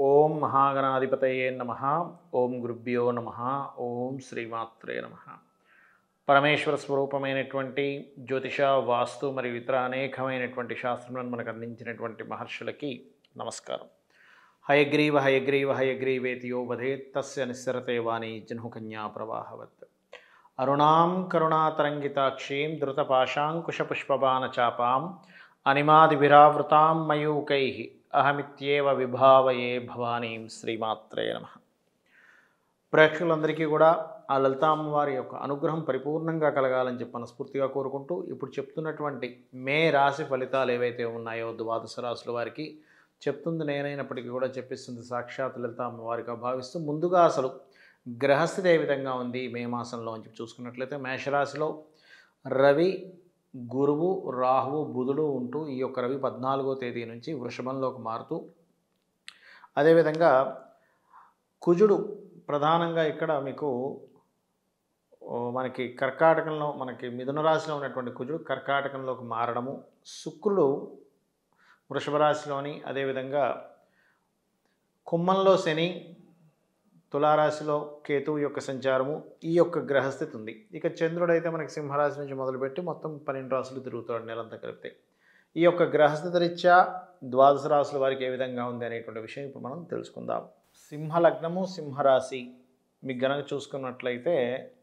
ఓం మహాగణాధిపతయే నమ ఓం గురుభ్యో నమ ఓం శ్రీమాత్రే నమ పరమేశ్వర స్వరూపమైనటువంటి జ్యోతిష వాస్తు మరియు ఇతర అనేకమైనటువంటి శాస్త్రములను మనకు అందించినటువంటి మహర్షులకి నమస్కారం హయగ్రీవ హయగ్రీవ హయగ్రీవేతి యో వధేత్ తస్య నిస్సరతే వాణి జహ్నుకన్యా ప్రవాహవత్ అరుణాం కరుణాతరంగితాక్షీం ధృతపాశాంకుశపుష్పబాణచాపాం అనిమాదివిరావృతాం మయూకై అహమిత్యేవ విభావయే భవానీం శ్రీమాత్రే నమ ప్రేక్షకులందరికీ కూడా ఆ లలితా అమ్మవారి యొక్క అనుగ్రహం పరిపూర్ణంగా కలగాలని చెప్పి మనస్ఫూర్తిగా కోరుకుంటూ ఇప్పుడు చెప్తున్నటువంటి మే రాశి ఫలితాలు ఏవైతే ఉన్నాయో ద్వాదశ రాశుల వారికి చెప్తుంది నేనైనప్పటికీ కూడా చెప్పిస్తుంది సాక్షాత్ లలితా అమ్మవారిగా భావిస్తూ ముందుగా అసలు గ్రహస్థితి ఏ విధంగా ఉంది మే మాసంలో అని చెప్పి చూసుకున్నట్లయితే మేషరాశిలో రవి గురువు రాహువు బుధుడు ఉంటూ ఈ యొక్క రవి పద్నాలుగో తేదీ నుంచి వృషభంలోకి మారుతూ అదేవిధంగా కుజుడు ప్రధానంగా ఇక్కడ మీకు ఓ, మనకి కర్కాటకంలో మనకి మిథున రాశిలో ఉన్నటువంటి కుజుడు కర్కాటకంలోకి మారడము శుక్రుడు వృషభ రాశిలోని అదేవిధంగా కుంభంలో శని తులారాశిలో కేతువు యొక్క సంచారము ఈ యొక్క గ్రహస్థితి ఉంది ఇక చంద్రుడు అయితే మనకి సింహరాశి నుంచి మొదలుపెట్టి మొత్తం పన్నెండు రాశులు తిరుగుతాడు నెలంతా కలిపితే ఈ యొక్క గ్రహస్థితి రీత్యా ద్వాదశ రాశుల వారికి ఏ విధంగా ఉంది అనేటువంటి విషయం ఇప్పుడు మనం తెలుసుకుందాం సింహ లగ్నము సింహరాశి మీకు గనక చూసుకున్నట్లయితే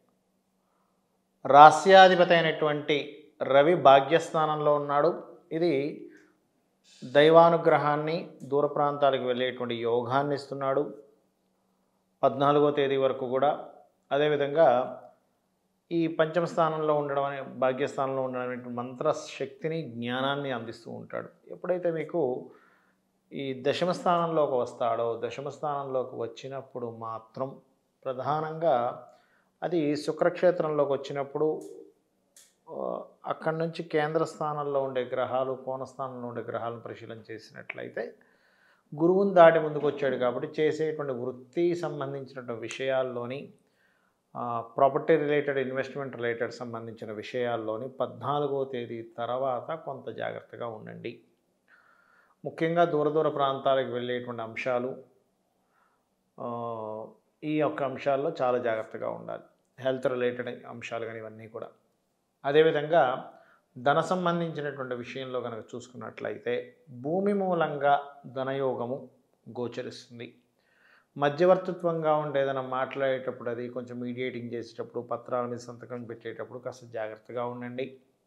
రాస్యాధిపతి అయినటువంటి రవి భాగ్యస్థానంలో ఉన్నాడు ఇది దైవానుగ్రహాన్ని దూర ప్రాంతాలకు వెళ్ళేటువంటి యోగాన్ని ఇస్తున్నాడు పద్నాలుగో తేదీ వరకు కూడా అదేవిధంగా ఈ పంచమ స్థానంలో ఉండడం అనే భాగ్యస్థానంలో ఉండడం అనేటువంటి మంత్ర శక్తిని జ్ఞానాన్ని అందిస్తూ ఉంటాడు ఎప్పుడైతే మీకు ఈ దశమ స్థానంలోకి వస్తాడో దశమ స్థానంలోకి వచ్చినప్పుడు మాత్రం ప్రధానంగా అది శుక్రక్షేత్రంలోకి వచ్చినప్పుడు ఆ, అక్కడి నుంచి కేంద్ర స్థానంలో ఉండే గ్రహాలు కోణ స్థానంలో ఉండే గ్రహాలను పరిశీలన చేసినట్లయితే గురువుని దాటి ముందుకు వచ్చాడు కాబట్టి చేసేటువంటి వృత్తి సంబంధించినటువంటి విషయాల్లోని ప్రాపర్టీ రిలేటెడ్ ఇన్వెస్ట్మెంట్ రిలేటెడ్ సంబంధించిన విషయాల్లోని పద్నాలుగో తేదీ తర్వాత కొంత జాగ్రత్తగా ఉండండి ముఖ్యంగా దూర దూర ప్రాంతాలకు వెళ్ళేటువంటి అంశాలు ఆ, ఈ యొక్క అంశాల్లో చాలా జాగ్రత్తగా ఉండాలి హెల్త్ రిలేటెడ్ అంశాలు కానీ ఇవన్నీ కూడా అదేవిధంగా ధన సంబంధించినటువంటి విషయంలో కనుక చూసుకున్నట్లయితే భూమి మూలంగా ధనయోగము గోచరిస్తుంది మధ్యవర్తిత్వంగా ఉండే ఏదైనా మాట్లాడేటప్పుడు అది కొంచెం మీడియేటింగ్ చేసేటప్పుడు పత్రాల మీద సంతకం పెట్టేటప్పుడు కాస్త జాగ్రత్తగా ఉండండి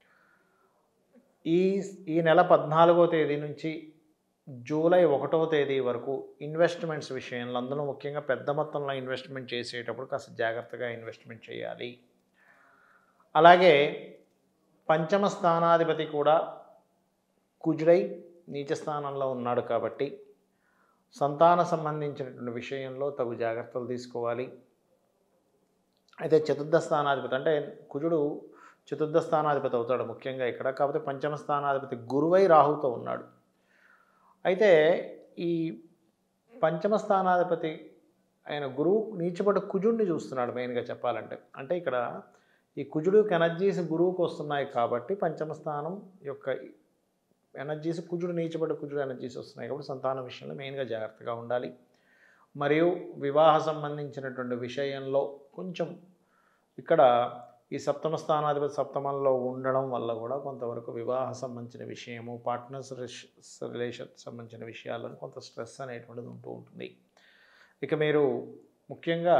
ఈ ఈ నెల పద్నాలుగో తేదీ నుంచి జూలై ఒకటో తేదీ వరకు ఇన్వెస్ట్మెంట్స్ విషయంలో అందులో ముఖ్యంగా పెద్ద మొత్తంలో ఇన్వెస్ట్మెంట్ చేసేటప్పుడు కాస్త జాగ్రత్తగా ఇన్వెస్ట్మెంట్ చేయాలి అలాగే పంచమ స్థానాధిపతి కూడా కుజుడై నీచ స్థానంలో ఉన్నాడు కాబట్టి సంతాన సంబంధించినటువంటి విషయంలో తగు జాగ్రత్తలు తీసుకోవాలి అయితే చతుర్థ స్థానాధిపతి అంటే కుజుడు చతుర్థ స్థానాధిపతి అవుతాడు ముఖ్యంగా ఇక్కడ కాకపోతే పంచమ స్థానాధిపతి గురువై రాహుతో ఉన్నాడు అయితే ఈ పంచమ స్థానాధిపతి ఆయన గురువు నీచపడి కుజుడిని చూస్తున్నాడు మెయిన్గా చెప్పాలంటే అంటే ఇక్కడ ఈ కుజుడుకి ఎనర్జీస్ గురువుకు వస్తున్నాయి కాబట్టి పంచమ స్థానం యొక్క ఎనర్జీస్ కుజుడు నీచబడి కుజుడు ఎనర్జీస్ వస్తున్నాయి కాబట్టి సంతాన విషయంలో మెయిన్గా జాగ్రత్తగా ఉండాలి మరియు వివాహ సంబంధించినటువంటి విషయంలో కొంచెం ఇక్కడ ఈ సప్తమ స్థానాధిపతి సప్తమంలో ఉండడం వల్ల కూడా కొంతవరకు వివాహ సంబంధించిన విషయము పార్ట్నర్స్ రిలేషన్ సంబంధించిన విషయాల్లో కొంత స్ట్రెస్ అనేటువంటిది ఉంటూ ఉంటుంది ఇక మీరు ముఖ్యంగా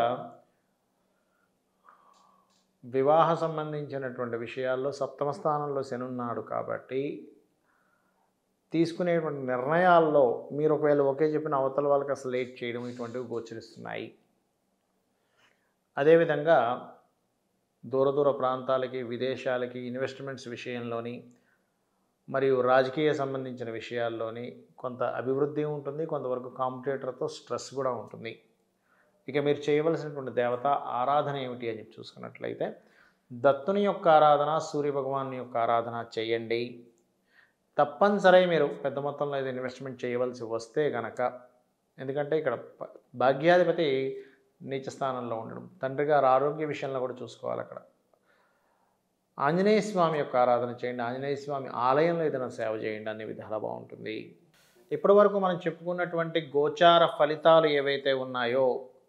వివాహ సంబంధించినటువంటి విషయాల్లో సప్తమ స్థానంలో శని ఉన్నాడు కాబట్టి తీసుకునేటువంటి నిర్ణయాల్లో మీరు ఒకవేళ ఒకే చెప్పిన అవతల వాళ్ళకి అసలు లేట్ చేయడం ఇటువంటివి గోచరిస్తున్నాయి అదేవిధంగా దూర దూర ప్రాంతాలకి విదేశాలకి ఇన్వెస్ట్మెంట్స్ విషయంలోని మరియు రాజకీయ సంబంధించిన విషయాల్లోని కొంత అభివృద్ధి ఉంటుంది కొంతవరకు కాంపిటేటర్తో స్ట్రెస్ కూడా ఉంటుంది ఇక మీరు చేయవలసినటువంటి దేవత ఆరాధన ఏమిటి అని చెప్పి చూసుకున్నట్లయితే దత్తుని యొక్క ఆరాధన సూర్య భగవాన్ యొక్క ఆరాధన చేయండి తప్పనిసరి మీరు పెద్ద మొత్తంలో ఏదో ఇన్వెస్ట్మెంట్ చేయవలసి వస్తే గనక ఎందుకంటే ఇక్కడ ప- భాగ్యాధిపతి నీచ స్థానంలో ఉండడం తండ్రి గారు ఆరోగ్య విషయంలో కూడా చూసుకోవాలి అక్కడ ఆంజనేయ స్వామి యొక్క ఆరాధన చేయండి ఆంజనేయ స్వామి ఆలయంలో ఏదైనా సేవ చేయండి అన్ని విధాలా బాగుంటుంది ఇప్పటి వరకు మనం చెప్పుకున్నటువంటి గోచార ఫలితాలు ఏవైతే ఉన్నాయో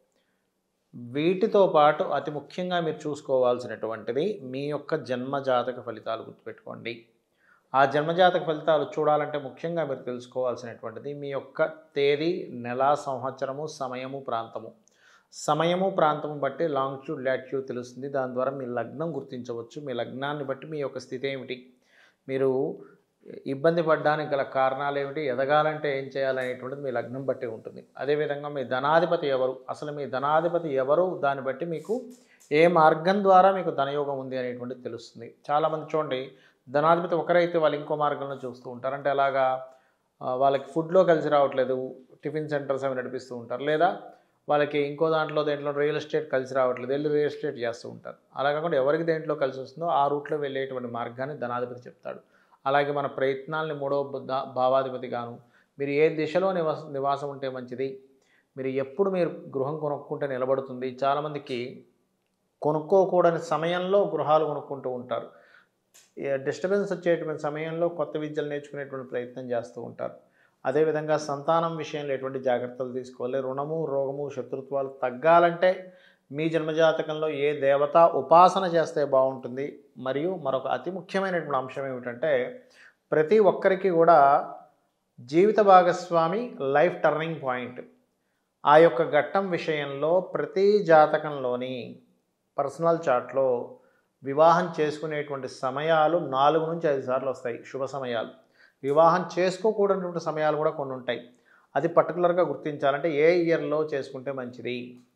వీటితో పాటు అతి ముఖ్యంగా మీరు చూసుకోవాల్సినటువంటిది మీ యొక్క జన్మజాతక ఫలితాలు గుర్తుపెట్టుకోండి ఆ జన్మజాతక ఫలితాలు చూడాలంటే ముఖ్యంగా మీరు తెలుసుకోవాల్సినటువంటిది మీ యొక్క తేదీ నెల సంవత్సరము సమయము ప్రాంతము సమయము ప్రాంతము బట్టి లాంగ్ట్యూడ్ లాట్యూడ్ తెలుస్తుంది దాని ద్వారా మీ లగ్నం గుర్తించవచ్చు మీ లగ్నాన్ని బట్టి మీ యొక్క స్థితి ఏమిటి మీరు ఇబ్బంది పడడానికి గల కారణాలు ఏమిటి ఎదగాలంటే ఏం చేయాలనేటువంటిది మీ లగ్నం బట్టి ఉంటుంది అదేవిధంగా మీ ధనాధిపతి ఎవరు అసలు మీ ధనాధిపతి ఎవరు దాన్ని బట్టి మీకు ఏ మార్గం ద్వారా మీకు ధనయోగం ఉంది అనేటువంటిది తెలుస్తుంది చాలామంది చూడండి ధనాధిపతి ఒకరైతే వాళ్ళు ఇంకో మార్గంలో చూస్తూ ఉంటారు అంటే అలాగా ఆ, వాళ్ళకి ఫుడ్లో కలిసి రావట్లేదు టిఫిన్ సెంటర్స్ అవి నడిపిస్తూ ఉంటారు లేదా వాళ్ళకి ఇంకో దాంట్లో దేంట్లో రియల్ ఎస్టేట్ కలిసి రావట్లేదు వెళ్ళి రియల్ ఎస్టేట్ చేస్తూ ఉంటారు అలా కాకుండా ఎవరికి దేంట్లో కలిసి వస్తుందో ఆ రూట్లో వెళ్ళేటువంటి మార్గాన్ని ధనాధిపతి చెప్తాడు అలాగే మన ప్రయత్నాల్ని మూడవ బుద్ధ- భావాధిపతి గాను మీరు ఏ దిశలో నివాస నివాసం ఉంటే మంచిది మీరు ఎప్పుడు మీరు గృహం కొనుక్కుంటే నిలబడుతుంది చాలామందికి కొనుక్కోకూడని సమయంలో గృహాలు కొనుక్కుంటూ ఉంటారు డిస్టర్బెన్స్ వచ్చేటువంటి సమయంలో కొత్త విద్యలు నేర్చుకునేటువంటి ప్రయత్నం చేస్తూ ఉంటారు అదేవిధంగా సంతానం విషయంలో ఎటువంటి జాగ్రత్తలు తీసుకోవాలి రుణము రోగము శత్రుత్వాలు తగ్గాలంటే మీ జన్మజాతకంలో ఏ దేవత ఉపాసన చేస్తే బాగుంటుంది మరియు మరొక అతి ముఖ్యమైనటువంటి అంశం ఏమిటంటే ప్రతి ఒక్కరికి కూడా జీవిత భాగస్వామి లైఫ్ టర్నింగ్ పాయింట్ ఆ యొక్క ఘట్టం విషయంలో ప్రతి జాతకంలోని పర్సనల్ చార్ట్లో వివాహం చేసుకునేటువంటి సమయాలు నాలుగు నుంచి ఐదు సార్లు వస్తాయి శుభ సమయాలు వివాహం చేసుకోకూడనటువంటి సమయాలు కూడా కొన్ని ఉంటాయి అది పర్టికులర్గా గుర్తించాలంటే ఏ ఇయర్లో చేసుకుంటే మంచిది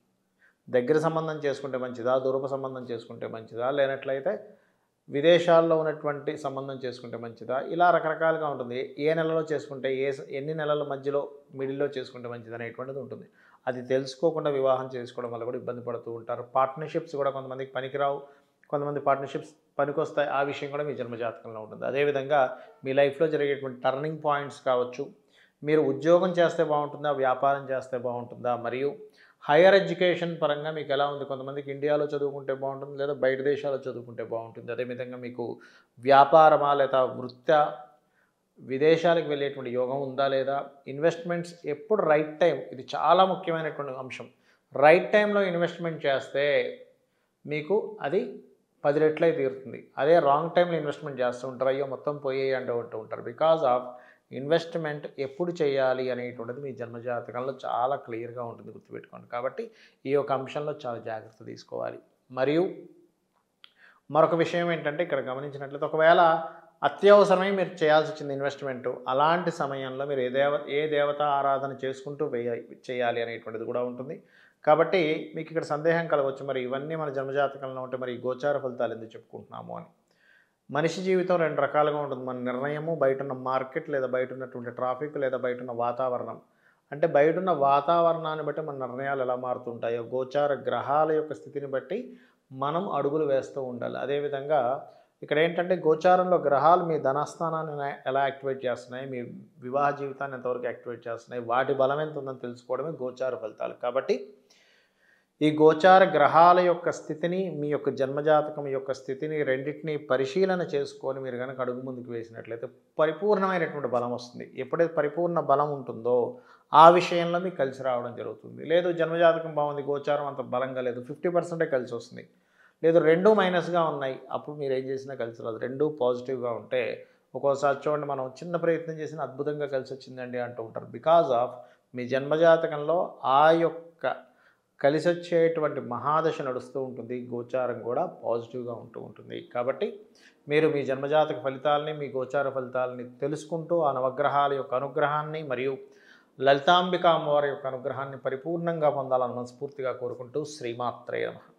దగ్గర సంబంధం చేసుకుంటే మంచిదా దూరపు సంబంధం చేసుకుంటే మంచిదా లేనట్లయితే విదేశాల్లో ఉన్నటువంటి సంబంధం చేసుకుంటే మంచిదా ఇలా రకరకాలుగా ఉంటుంది ఏ నెలలో చేసుకుంటే ఏ స- ఎన్ని నెలల మధ్యలో మిడిల్లో చేసుకుంటే మంచిది అనేటువంటిది ఉంటుంది అది తెలుసుకోకుండా వివాహం చేసుకోవడం వల్ల కూడా ఇబ్బంది పడుతూ ఉంటారు పార్ట్నర్షిప్స్ కూడా కొంతమందికి పనికిరావు కొంతమంది పార్ట్నర్షిప్స్ పనికొస్తాయి ఆ విషయం కూడా మీ జన్మజాతకంలో ఉంటుంది అదేవిధంగా మీ లైఫ్లో జరిగేటువంటి టర్నింగ్ పాయింట్స్ కావచ్చు మీరు ఉద్యోగం చేస్తే బాగుంటుందా వ్యాపారం చేస్తే బాగుంటుందా మరియు హైయర్ ఎడ్యుకేషన్ పరంగా మీకు ఎలా ఉంది కొంతమందికి ఇండియాలో చదువుకుంటే బాగుంటుంది లేదా బయట దేశాల్లో చదువుకుంటే బాగుంటుంది అదేవిధంగా మీకు వ్యాపారమా లేదా వృత్తి విదేశాలకు వెళ్ళేటువంటి యోగం ఉందా లేదా ఇన్వెస్ట్మెంట్స్ ఎప్పుడు రైట్ టైం ఇది చాలా ముఖ్యమైనటువంటి అంశం రైట్ టైంలో ఇన్వెస్ట్మెంట్ చేస్తే మీకు అది పది రెట్లై తీరుతుంది అదే రాంగ్ టైంలో ఇన్వెస్ట్మెంట్ చేస్తూ ఉంటారు అయ్యో మొత్తం పోయాయి అంటూ ఉంటూ ఉంటారు బికాజ్ ఆఫ్ ఇన్వెస్ట్మెంట్ ఎప్పుడు చేయాలి అనేటువంటిది మీ జన్మజాతకంలో చాలా క్లియర్గా ఉంటుంది గుర్తుపెట్టుకోండి కాబట్టి ఈ యొక్క అంశంలో చాలా జాగ్రత్త తీసుకోవాలి మరియు మరొక విషయం ఏంటంటే ఇక్కడ గమనించినట్లయితే ఒకవేళ అత్యవసరమై మీరు చేయాల్సి వచ్చింది ఇన్వెస్ట్మెంట్ అలాంటి సమయంలో మీరు ఏ దేవ ఏ దేవత ఆరాధన చేసుకుంటూ వేయ చేయాలి అనేటువంటిది కూడా ఉంటుంది కాబట్టి మీకు ఇక్కడ సందేహం కలగవచ్చు మరి ఇవన్నీ మన జన్మజాతకంలో ఉంటే మరి ఈ గోచార ఫలితాలు ఎందుకు చెప్పుకుంటున్నాము అని మనిషి జీవితం రెండు రకాలుగా ఉంటుంది మన నిర్ణయము బయట ఉన్న మార్కెట్ లేదా బయట ఉన్నటువంటి ట్రాఫిక్ లేదా బయట ఉన్న వాతావరణం అంటే బయట ఉన్న వాతావరణాన్ని బట్టి మన నిర్ణయాలు ఎలా మారుతుంటాయో గోచార గ్రహాల యొక్క స్థితిని బట్టి మనం అడుగులు వేస్తూ ఉండాలి అదేవిధంగా ఇక్కడ ఏంటంటే గోచారంలో గ్రహాలు మీ ధనస్థానాన్ని ఎలా యాక్టివేట్ చేస్తున్నాయి మీ వివాహ జీవితాన్ని ఎంతవరకు యాక్టివేట్ చేస్తున్నాయి వాటి బలం ఎంత ఉందని తెలుసుకోవడమే గోచార ఫలితాలు కాబట్టి ఈ గోచార గ్రహాల యొక్క స్థితిని మీ యొక్క జన్మజాతకం యొక్క స్థితిని రెండింటిని పరిశీలన చేసుకొని మీరు కనుక అడుగు ముందుకు వేసినట్లయితే పరిపూర్ణమైనటువంటి బలం వస్తుంది ఎప్పుడైతే పరిపూర్ణ బలం ఉంటుందో ఆ విషయంలో మీకు కలిసి రావడం జరుగుతుంది లేదు జన్మజాతకం బాగుంది గోచారం అంత బలంగా లేదు ఫిఫ్టీ పర్సెంటే కలిసి వస్తుంది లేదు రెండు మైనస్గా ఉన్నాయి అప్పుడు మీరు ఏం చేసినా కలిసి రాదు రెండు పాజిటివ్గా ఉంటే ఒక్కోసారి చూడండి మనం చిన్న ప్రయత్నం చేసిన అద్భుతంగా కలిసి వచ్చిందండి అంటూ ఉంటారు బికాజ్ ఆఫ్ మీ జన్మజాతకంలో ఆ యొక్క కలిసి వచ్చేటువంటి మహాదశ నడుస్తూ ఉంటుంది గోచారం కూడా పాజిటివ్గా ఉంటూ ఉంటుంది కాబట్టి మీరు మీ జన్మజాతక ఫలితాలని మీ గోచార ఫలితాలని తెలుసుకుంటూ ఆ నవగ్రహాల యొక్క అనుగ్రహాన్ని మరియు లలితాంబిక అమ్మవారి యొక్క అనుగ్రహాన్ని పరిపూర్ణంగా పొందాలని మనస్ఫూర్తిగా కోరుకుంటూ శ్రీమాత్రేయ నమః